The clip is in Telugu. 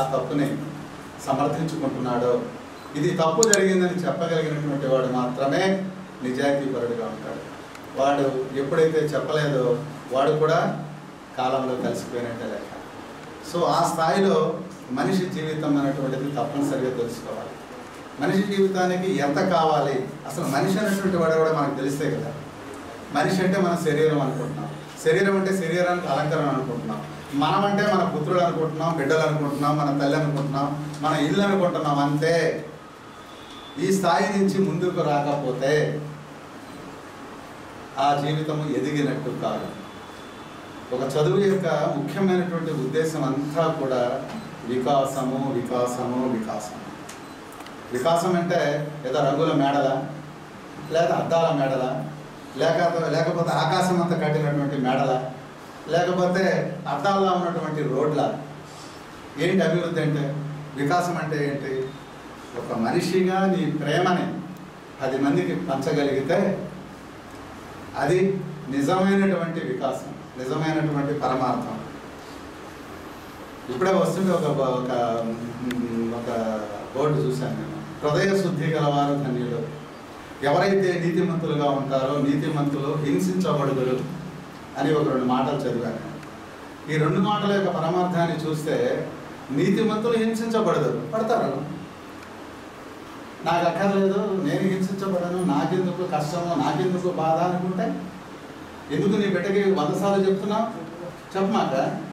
తప్పుని సమర్థించుకుంటున్నాడో ఇది తప్పు జరిగిందని చెప్పగలిగినటువంటి వాడు మాత్రమే నిజాయితీపరుడుగా ఉంటాడు వాడు ఎప్పుడైతే చెప్పలేదో వాడు కూడా కాలంలో కలిసిపోయినట్టే లెక్క సో ఆ స్థాయిలో మనిషి జీవితం అనేటువంటిది తప్పనిసరిగా తెలుసుకోవాలి మనిషి జీవితానికి ఎంత కావాలి అసలు మనిషి అనేటువంటి వాడు కూడా మనకు తెలిస్తే కదా మనిషి అంటే మన శరీరం అనుకుంటున్నాం శరీరం అంటే శరీరానికి అలంకరణ అనుకుంటున్నాం మనం అంటే మన పుత్రులు అనుకుంటున్నాం బిడ్డలు అనుకుంటున్నాం మన తల్లి అనుకుంటున్నాం మన ఇల్లు అనుకుంటున్నాం అంతే ఈ స్థాయి నుంచి ముందుకు రాకపోతే ఆ జీవితము ఎదిగినట్టు కాదు ఒక చదువు యొక్క ముఖ్యమైనటువంటి ఉద్దేశం అంతా కూడా వికాసము వికాసము వికాసము వికాసం అంటే ఏదో రంగుల మేడల లేదా అద్దాల మేడల లేక లేకపోతే ఆకాశం అంతా కట్టినటువంటి మేడల లేకపోతే అద్దాల్లో ఉన్నటువంటి రోడ్ల ఏంటి అభివృద్ధి అంటే వికాసం అంటే ఏంటి ఒక మనిషిగా నీ ప్రేమని పది మందికి పంచగలిగితే అది నిజమైనటువంటి వికాసం నిజమైనటువంటి పరమార్థం ఇప్పుడే వస్తుంటే ఒక ఒక ఒక బోర్డు చూశాను నేను హృదయ శుద్ధి గలవారు ధన్యులు ఎవరైతే నీతిమంతులుగా ఉంటారో నీతిమంతులు హింసించబడుదురు అని ఒక రెండు మాటలు చదివాను నేను. ఈ రెండు మాటల యొక్క పరమార్థాన్ని చూస్తే నీతిమంతులు హింసించబడదు పడతారు నాకు అక్కర్లేదు నేను హింసించబడను నాకెందుకు కష్టము నాకెందుకు బాధ అనుకుంటే ఎందుకు నీ బిడ్డకి వంద సార్లు చెప్తున్నావు చెప్పమాక